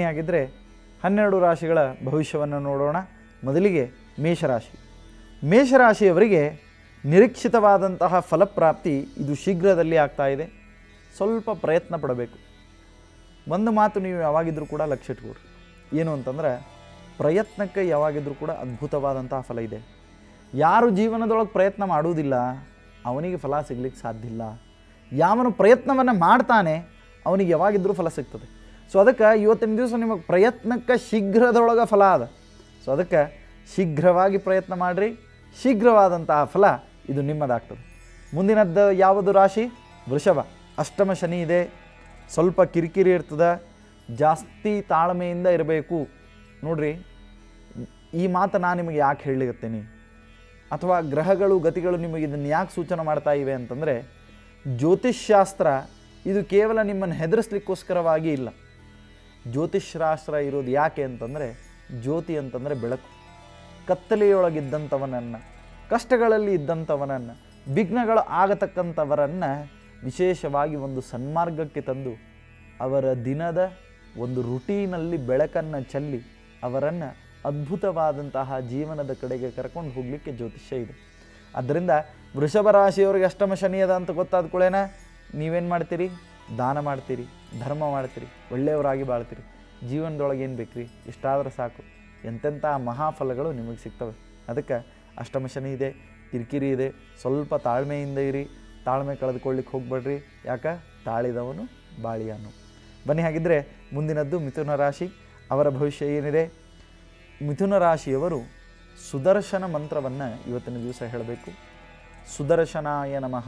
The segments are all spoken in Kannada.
ಆಗಿದ್ದರೆ ಹನ್ನೆರಡು ರಾಶಿಗಳ ಭವಿಷ್ಯವನ್ನು ನೋಡೋಣ ಮೊದಲಿಗೆ ಮೇಷರಾಶಿ ಮೇಷರಾಶಿಯವರಿಗೆ ನಿರೀಕ್ಷಿತವಾದಂತಹ ಫಲಪ್ರಾಪ್ತಿ ಇದು ಶೀಘ್ರದಲ್ಲಿ ಆಗ್ತಾ ಇದೆ ಸ್ವಲ್ಪ ಪ್ರಯತ್ನ ಪಡಬೇಕು ಒಂದು ಮಾತು ನೀವು ಯಾವಾಗಿದ್ರೂ ಕೂಡ ಲಕ್ಷ್ಯ ಇಟ್ಕೊಡ್ರಿ ಏನು ಅಂತಂದ್ರೆ ಪ್ರಯತ್ನಕ್ಕೆ ಯಾವಾಗಿದ್ರೂ ಕೂಡ ಅದ್ಭುತವಾದಂತಹ ಫಲ ಇದೆ ಯಾರು ಜೀವನದೊಳಗೆ ಪ್ರಯತ್ನ ಮಾಡುವುದಿಲ್ಲ ಅವನಿಗೆ ಫಲ ಸಿಗ್ಲಿಕ್ಕೆ ಸಾಧ್ಯ ಇಲ್ಲ ಯಾವನು ಪ್ರಯತ್ನವನ್ನು ಮಾಡ್ತಾನೆ ಅವನಿಗೆ ಯಾವಾಗಿದ್ರೂ ಫಲ ಸಿಗ್ತದೆ ಸೊ ಅದಕ್ಕೆ ಇವತ್ತಿನ ದಿವಸ ನಿಮಗೆ ಪ್ರಯತ್ನಕ್ಕೆ ಶೀಘ್ರದೊಳಗೆ ಫಲ ಅದ ಸೊ ಅದಕ್ಕೆ ಶೀಘ್ರವಾಗಿ ಪ್ರಯತ್ನ ಮಾಡಿರಿ ಶೀಘ್ರವಾದಂತಹ ಫಲ ಇದು ನಿಮ್ಮದಾಗ್ತದೆ ಮುಂದಿನದ್ದು ಯಾವುದು ರಾಶಿ ವೃಷಭ ಅಷ್ಟಮ ಶನಿ ಇದೆ ಸ್ವಲ್ಪ ಕಿರಿಕಿರಿ ಇರ್ತದೆ ಜಾಸ್ತಿ ತಾಳ್ಮೆಯಿಂದ ಇರಬೇಕು ನೋಡ್ರಿ ಈ ಮಾತು ನಾನು ನಿಮಗೆ ಯಾಕೆ ಹೇಳಲಿಕತ್ತೇನೆ ಅಥವಾ ಗ್ರಹಗಳು ಗತಿಗಳು ನಿಮಗೆ ಇದನ್ನು ಯಾಕೆ ಸೂಚನೆ ಮಾಡ್ತಾ ಇವೆ ಅಂತಂದರೆ ಜ್ಯೋತಿಷ್ಶಾಸ್ತ್ರ ಇದು ಕೇವಲ ನಿಮ್ಮನ್ನು ಹೆದರಿಸ್ಲಿಕ್ಕೋಸ್ಕರವಾಗಿ ಇಲ್ಲ ಜ್ಯೋತಿಷ್ಶಾಸ್ತ್ರ ಇರೋದು ಯಾಕೆ ಅಂತಂದರೆ ಜ್ಯೋತಿ ಅಂತಂದರೆ ಬೆಳಕು ಕತ್ತಲೆಯೊಳಗಿದ್ದಂಥವನನ್ನು ಕಷ್ಟಗಳಲ್ಲಿ ಇದ್ದಂಥವನನ್ನು ವಿಘ್ನಗಳು ಆಗತಕ್ಕಂಥವರನ್ನು ವಿಶೇಷವಾಗಿ ಒಂದು ಸನ್ಮಾರ್ಗಕ್ಕೆ ತಂದು ಅವರ ದಿನದ ಒಂದು ರುಟೀನಲ್ಲಿ ಬೆಳಕನ್ನು ಚೆಲ್ಲಿ ಅವರನ್ನು ಅದ್ಭುತವಾದಂತಹ ಜೀವನದ ಕಡೆಗೆ ಕರ್ಕೊಂಡು ಹೋಗಲಿಕ್ಕೆ ಜ್ಯೋತಿಷ್ಯ ಇದೆ ಆದ್ದರಿಂದ ವೃಷಭ ರಾಶಿಯವರಿಗೆ ಅಷ್ಟಮ ಶನಿ ಅದ ಅಂತ ಗೊತ್ತಾದ ಕೂಡೇನ ನೀವೇನು ಮಾಡ್ತೀರಿ ದಾನ ಮಾಡ್ತೀರಿ ಧರ್ಮ ಮಾಡ್ತೀರಿ ಒಳ್ಳೆಯವರಾಗಿ ಬಾಳ್ತೀರಿ ಜೀವನದೊಳಗೆ ಏನು ಬೇಕ್ರಿ ಇಷ್ಟಾದ್ರೆ ಸಾಕು ಎಂತೆಂಥ ಮಹಾಫಲಗಳು ನಿಮಗೆ ಸಿಗ್ತವೆ ಅದಕ್ಕೆ ಅಷ್ಟಮ ಶನಿ ಇದೆ ಕಿರಿಕಿರಿ ಇದೆ ಸ್ವಲ್ಪ ತಾಳ್ಮೆಯಿಂದ ಇರಿ ತಾಳ್ಮೆ ಕಳೆದುಕೊಳ್ಳಿಕ್ಕೆ ಹೋಗ್ಬೇಡ್ರಿ ಯಾಕೆ ತಾಳಿದವನು ಬಾಳಿಯಾನು ಬನ್ನಿ ಹಾಗಿದ್ದರೆ ಮುಂದಿನದ್ದು ಮಿಥುನ ರಾಶಿ ಅವರ ಭವಿಷ್ಯ ಏನಿದೆ ಮಿಥುನ ರಾಶಿಯವರು ಸುದರ್ಶನ ಮಂತ್ರವನ್ನು ಇವತ್ತಿನ ದಿವಸ ಹೇಳಬೇಕು ಸುದರ್ಶನಾಯ ನಮಃ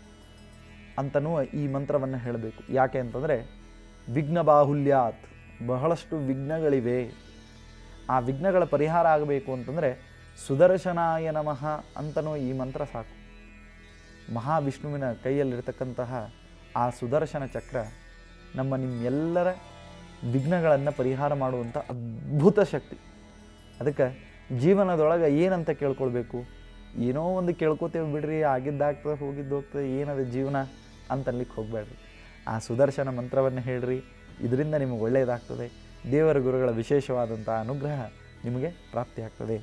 ಅಂತನೂ ಈ ಮಂತ್ರವನ್ನು ಹೇಳಬೇಕು ಯಾಕೆ ಅಂತಂದರೆ ವಿಘ್ನ ಬಾಹುಲ್ಯಾತ್ ಬಹಳಷ್ಟು ವಿಘ್ನಗಳಿವೆ ಆ ವಿಘ್ನಗಳ ಪರಿಹಾರ ಆಗಬೇಕು ಅಂತಂದರೆ ಸುದರ್ಶನಾಯ ನಮಃ ಅಂತನೂ ಈ ಮಂತ್ರ ಸಾಕು ಮಹಾವಿಷ್ಣುವಿನ ಕೈಯಲ್ಲಿರ್ತಕ್ಕಂತಹ ಆ ಸುದರ್ಶನ ಚಕ್ರ ನಮ್ಮ ನಿಮ್ಮೆಲ್ಲರ ವಿಘ್ನಗಳನ್ನು ಪರಿಹಾರ ಮಾಡುವಂಥ ಅದ್ಭುತ ಶಕ್ತಿ ಅದಕ್ಕೆ ಜೀವನದೊಳಗೆ ಏನಂತ ಕೇಳ್ಕೊಳ್ಬೇಕು ಏನೋ ಒಂದು ಕೇಳ್ಕೊತೇವೆ ಬಿಡ್ರಿ ಆಗಿದ್ದಾಗ್ತದೆ ಹೋಗಿದ್ದು ಹೋಗ್ತದೆ ಏನದು ಜೀವನ ಅಂತನ್ಲಿಕ್ಕೆ ಹೋಗಬೇಡ್ರಿ ಆ ಸುದರ್ಶನ ಮಂತ್ರವನ್ನು ಹೇಳ್ರಿ ಇದರಿಂದ ನಿಮಗೆ ಒಳ್ಳೆಯದಾಗ್ತದೆ ದೇವರ ಗುರುಗಳ ವಿಶೇಷವಾದಂಥ ಅನುಗ್ರಹ ನಿಮಗೆ ಪ್ರಾಪ್ತಿಯಾಗ್ತದೆ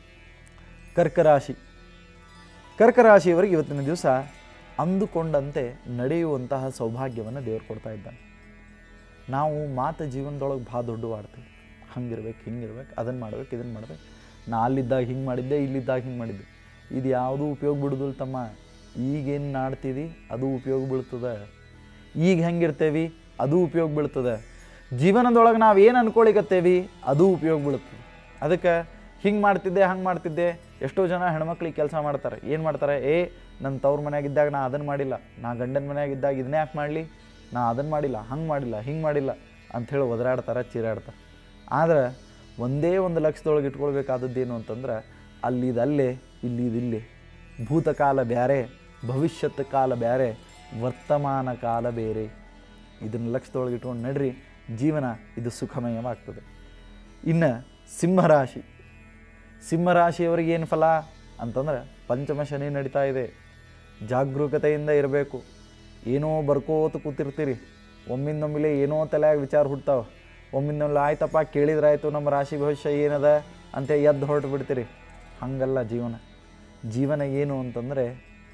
ಕರ್ಕರಾಶಿ ಕರ್ಕರಾಶಿಯವರಿಗೆ ಇವತ್ತಿನ ದಿವಸ ಅಂದುಕೊಂಡಂತೆ ನಡೆಯುವಂತಹ ಸೌಭಾಗ್ಯವನ್ನು ದೇವರು ಕೊಡ್ತಾ ಇದ್ದಾನೆ ನಾವು ಮಾತು ಜೀವನದೊಳಗೆ ಭಾಳ ದೊಡ್ಡವಾಡ್ತೀವಿ ಹಂಗಿರ್ಬೇಕು ಹಿಂಗಿರ್ಬೇಕು ಅದನ್ನು ಮಾಡ್ಬೇಕು ಇದನ್ನು ಮಾಡ್ಬೇಕು ನಾ ಅಲ್ಲಿದ್ದಾಗ ಹಿಂಗೆ ಮಾಡಿದ್ದೆ ಇಲ್ಲಿದ್ದಾಗ ಹಿಂಗೆ ಮಾಡಿದ್ದೆ ಇದು ಯಾವುದೂ ಉಪಯೋಗ ಬಿಡುದಿಲ್ಲ ತಮ್ಮ ಈಗೇನು ನಾಡ್ತೀವಿ ಅದು ಉಪಯೋಗ ಬೀಳ್ತದೆ ಈಗ ಹೆಂಗಿರ್ತೇವಿ ಅದು ಉಪಯೋಗ ಬೀಳ್ತದೆ ಜೀವನದೊಳಗೆ ನಾವು ಏನು ಅನ್ಕೊಳಿಕತ್ತೇವಿ ಅದು ಉಪಯೋಗ ಬೀಳ್ತದೆ ಅದಕ್ಕೆ ಹಿಂಗೆ ಮಾಡ್ತಿದ್ದೆ ಹಂಗೆ ಮಾಡ್ತಿದ್ದೆ ಎಷ್ಟೋ ಜನ ಹೆಣ್ಮಕ್ಳಿಗೆ ಕೆಲಸ ಮಾಡ್ತಾರೆ ಏನು ಮಾಡ್ತಾರೆ ಏ ನನ್ನ ತವ್ರ ಮನೆಯಾಗಿದ್ದಾಗ ನಾ ಅದನ್ನು ಮಾಡಿಲ್ಲ ನಾ ಗಂಡನ ಮನೆಯಾಗಿದ್ದಾಗ ಇದನ್ನೇ ಯಾಕೆ ಮಾಡಲಿ ನಾ ಅದನ್ನು ಮಾಡಿಲ್ಲ ಹಂಗೆ ಮಾಡಿಲ್ಲ ಹಿಂಗೆ ಮಾಡಿಲ್ಲ ಅಂಥೇಳಿ ಒದರಾಡ್ತಾರೆ ಚೀರಾಡ್ತಾರೆ ಆದ್ರೆ ಒಂದೇ ಒಂದು ಲಕ್ಷದೊಳಗೆ ಇಟ್ಕೊಳ್ಬೇಕಾದದ್ದೇನು ಅಂತಂದ್ರೆ ಅಲ್ಲಿದು ಅಲ್ಲೇ ಇಲ್ಲಿದು ಇಲ್ಲೇ ಭೂತಕಾಲ ಬೇರೆ ಭವಿಷ್ಯತ್ ಕಾಲ ಬೇರೆ ವರ್ತಮಾನ ಕಾಲ ಬೇರೆ ಇದನ್ನು ಲಕ್ಷದೊಳಗೆ ಇಟ್ಕೊಂಡು ನಡ್ರಿ ಜೀವನ ಇದು ಸುಖಮಯವಾಗ್ತದೆ ಇನ್ನು ಸಿಂಹರಾಶಿ ಸಿಂಹರಾಶಿಯವರಿಗೆ ಏನು ಫಲ ಅಂತಂದ್ರೆ ಪಂಚಮ ಶನಿ ನಡೀತಾ ಇದೆ ಜಾಗರೂಕತೆಯಿಂದ ಇರಬೇಕು ಏನೋ ಬರ್ಕೋತ ಕೂತಿರ್ತೀರಿ ಒಮ್ಮಿಂದೊಮ್ಮಿಲೆ ಏನೋ ತಲೆಯಾಗ ವಿಚಾರ ಹುಡ್ತಾವೆ ಒಮ್ಮಿಂದೊಮ್ಮೆ ಆಯ್ತಪ್ಪ ಕೇಳಿದ್ರಾಯ್ತು ನಮ್ಮ ರಾಶಿ ಭವಿಷ್ಯ ಏನದ ಅಂತ ಎದ್ದು ಹೊರಟು ಬಿಡ್ತೀರಿ ಹಾಗಲ್ಲ ಜೀವನ ಜೀವನ ಏನು ಅಂತಂದರೆ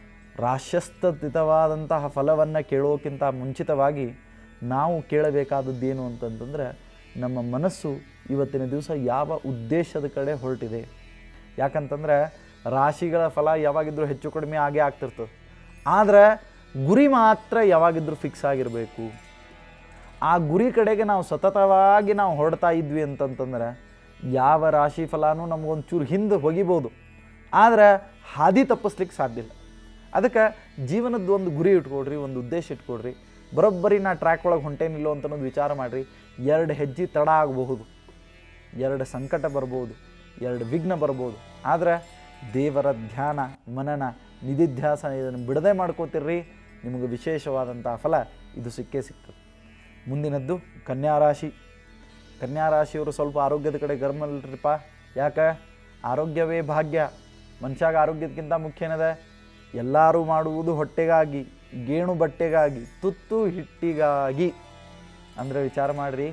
ರಾಶ್ಯಸ್ತತಿತವಾದಂತಹ ಫಲವನ್ನು ಕೇಳೋಕ್ಕಿಂತ ಮುಂಚಿತವಾಗಿ ನಾವು ಕೇಳಬೇಕಾದದ್ದೇನು ಅಂತಂತಂದರೆ ನಮ್ಮ ಮನಸ್ಸು ಇವತ್ತಿನ ದಿವಸ ಯಾವ ಉದ್ದೇಶದ ಕಡೆ ಹೊರಟಿದೆ ಯಾಕಂತಂದ್ರೆ ರಾಶಿಗಳ ಫಲ ಯಾವಾಗಿದ್ರೂ ಹೆಚ್ಚು ಕಡಿಮೆ ಆಗೇ ಆಗ್ತಿರ್ತದೆ ಆದರೆ ಗುರಿ ಮಾತ್ರ ಯಾವಾಗಿದ್ರೂ ಫಿಕ್ಸ್ ಆಗಿರಬೇಕು ಆ ಗುರಿ ಕಡೆಗೆ ನಾವು ಸತತವಾಗಿ ನಾವು ಹೊರಡ್ತಾ ಇದ್ವಿ ಅಂತಂತಂದ್ರೆ ಯಾವ ರಾಶಿ ಫಲನೂ ನಮಗೊಂಚೂರು ಹಿಂದೆ ಹೋಗಿಬೋದು ಆದರೆ ಹಾದಿ ತಪ್ಪಿಸ್ಲಿಕ್ಕೆ ಸಾಧ್ಯ ಇಲ್ಲ ಅದಕ್ಕೆ ಜೀವನದ ಒಂದು ಗುರಿ ಇಟ್ಕೊಡ್ರಿ ಒಂದು ಉದ್ದೇಶ ಇಟ್ಕೊಡ್ರಿ ಬರೋಬ್ಬರಿ ನಾ ಟ್ರ್ಯಾಕ್ ಒಳಗೆ ಹೊಂಟೇನಿಲ್ಲೋ ಅಂತ ಅನ್ನೋದು ವಿಚಾರ ಮಾಡಿರಿ ಎರಡು ಹೆಜ್ಜೆ ತಡ ಆಗಬಹುದು ಎರಡು ಸಂಕಟ ಬರ್ಬೋದು ಎರಡು ವಿಘ್ನ ಬರ್ಬೋದು ಆದರೆ ದೇವರ ಧ್ಯಾನ ಮನನ ನಿಧಿಧ್ಯಾಸನ ಇದನ್ನು ಬಿಡದೆ ಮಾಡ್ಕೋತಿರ್ರಿ ನಿಮಗೆ ವಿಶೇಷವಾದಂಥ ಫಲ ಇದು ಸಿಕ್ಕೇ ಸಿಗ್ತದೆ ಮುಂದಿನದ್ದು ಕನ್ಯಾ ರಾಶಿ ಕನ್ಯಾ ರಾಶಿಯವರು ಸ್ವಲ್ಪ ಆರೋಗ್ಯದ ಕಡೆ ಗರ್ಮಲ್ರಿಪ್ಪ ಯಾಕೆ ಆರೋಗ್ಯವೇ ಭಾಗ್ಯ ಮನುಷ್ಯಾಗ ಆರೋಗ್ಯಕ್ಕಿಂತ ಮುಖ್ಯ ಏನದ ಎಲ್ಲರೂ ಮಾಡುವುದು ಹೊಟ್ಟೆಗಾಗಿ ಗೇಣು ಬಟ್ಟೆಗಾಗಿ ತುತ್ತು ಹಿಟ್ಟಿಗಾಗಿ ಅಂದರೆ ವಿಚಾರ ಮಾಡಿರಿ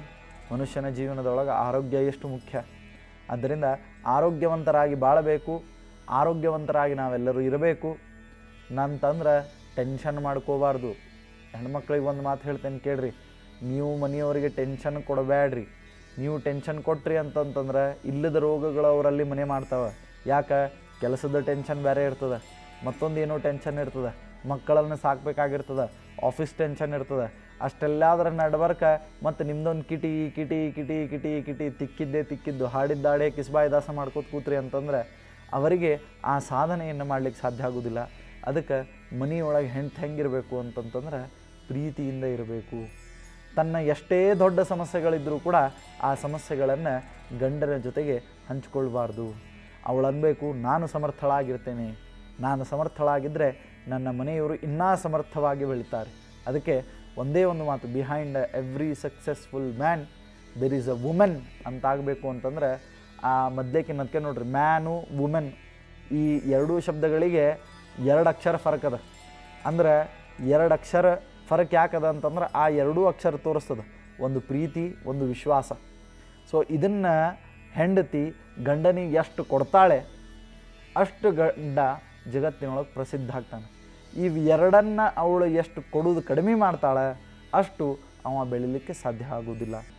ಮನುಷ್ಯನ ಜೀವನದೊಳಗೆ ಆರೋಗ್ಯ ಎಷ್ಟು ಮುಖ್ಯ ಆದ್ದರಿಂದ ಆರೋಗ್ಯವಂತರಾಗಿ ಬಾಳಬೇಕು ಆರೋಗ್ಯವಂತರಾಗಿ ನಾವೆಲ್ಲರೂ ಇರಬೇಕು ನಂತಂದ್ರೆ ಟೆನ್ಷನ್ ಮಾಡ್ಕೋಬಾರ್ದು ಹೆಣ್ಮಕ್ಳಿಗೆ ಒಂದು ಮಾತು ಹೇಳ್ತೇನೆ ಕೇಳ್ರಿ ನೀವು ಮನೆಯವರಿಗೆ ಟೆನ್ಷನ್ ಕೊಡಬೇಡ್ರಿ ನೀವು ಟೆನ್ಷನ್ ಕೊಟ್ರಿ ಅಂತಂತಂದ್ರೆ ಇಲ್ಲದ ರೋಗಗಳು ಅವರಲ್ಲಿ ಮನೆ ಮಾಡ್ತಾವೆ ಯಾಕೆ ಕೆಲಸದ ಟೆನ್ಷನ್ ಬೇರೆ ಇರ್ತದೆ ಮತ್ತೊಂದು ಏನೋ ಟೆನ್ಷನ್ ಇರ್ತದೆ ಮಕ್ಕಳನ್ನು ಸಾಕಬೇಕಾಗಿರ್ತದೆ ಆಫೀಸ್ ಟೆನ್ಷನ್ ಇರ್ತದೆ ಅಷ್ಟೆಲ್ಲಾದ್ರ ನಡ್ಬರ್ಕ ಮತ್ತು ನಿಮ್ದೊಂದು ಕಿಟಿ ಕಿಟಿ ಕಿಟಿ ಕಿಟಿ ಕಿಟಿ ತಿಕ್ಕಿದ್ದೆ ತಿಕ್ಕಿದ್ದು ಹಾಡಿದ್ದಾಡೆ ಕಿಸ್ಬಾಯಿ ದಾಸ ಮಾಡ್ಕೋತ ಕೂತ್ರಿ ಅಂತಂದ್ರೆ ಅವರಿಗೆ ಆ ಸಾಧನೆಯನ್ನು ಮಾಡ್ಲಿಕ್ಕೆ ಸಾಧ್ಯ ಆಗೋದಿಲ್ಲ ಅದಕ್ಕೆ ಮನೆಯೊಳಗೆ ಹೆಂಡ್ತಿ ಹೆಂಗಿರಬೇಕು ಅಂತಂತಂದ್ರೆ ಪ್ರೀತಿಯಿಂದ ಇರಬೇಕು ತನ್ನ ಎಷ್ಟೇ ದೊಡ್ಡ ಸಮಸ್ಯೆಗಳಿದ್ದರೂ ಕೂಡ ಆ ಸಮಸ್ಯೆಗಳನ್ನು ಗಂಡನ ಜೊತೆಗೆ ಹಂಚ್ಕೊಳ್ಬಾರ್ದು ಅವಳು ಅನ್ಬೇಕು ನಾನು ಸಮರ್ಥಳಾಗಿರ್ತೇನೆ ನಾನು ಸಮರ್ಥಳಾಗಿದ್ದರೆ ನನ್ನ ಮನೆಯವರು ಇನ್ನೂ ಸಮರ್ಥವಾಗಿ ಬೆಳೀತಾರೆ ಅದಕ್ಕೆ ಒಂದೇ ಒಂದು ಮಾತು behind every successful man there is a women ಅಂತಾಗಬೇಕು ಅಂತಂದ್ರೆ ಆ ಮದ್ಲೇಕಿನ ಅದಕ್ಕೆ ನೋಡ್ರಿ ಮ್ಯಾನು ವುಮೆನ್ ಈ ಎರಡೂ ಶಬ್ದಗಳಿಗೆ ಎರಡು ಅಕ್ಷರ ಫರಕ್ ಅದ ಅಂದ್ರೆ ಎರಡು ಅಕ್ಷರ ಫರಕ್ ಯಾಕದ ಅಂತಂದ್ರೆ ಆ ಎರಡೂ ಅಕ್ಷರ ತೋರಿಸ್ತದ ಒಂದು ಪ್ರೀತಿ ಒಂದು ವಿಶ್ವಾಸ ಸೊ ಇದನ್ನು ಹೆಂಡತಿ ಗಂಡನಿಗೆ ಎಷ್ಟು ಕೊಡ್ತಾಳೆ ಅಷ್ಟು ಗಂಡ ಜಗತ್ತಿನೊಳಗೆ ಪ್ರಸಿದ್ಧ ಆಗ್ತಾನೆ ಇವು ಎರಡನ್ನು ಅವಳು ಎಷ್ಟು ಕೊಡೋದು ಕಡಿಮೆ ಮಾಡ್ತಾಳೆ ಅಷ್ಟು ಅವ ಬೆಳಿಲಿಕ್ಕೆ ಸಾಧ್ಯ ಆಗೋದಿಲ್ಲ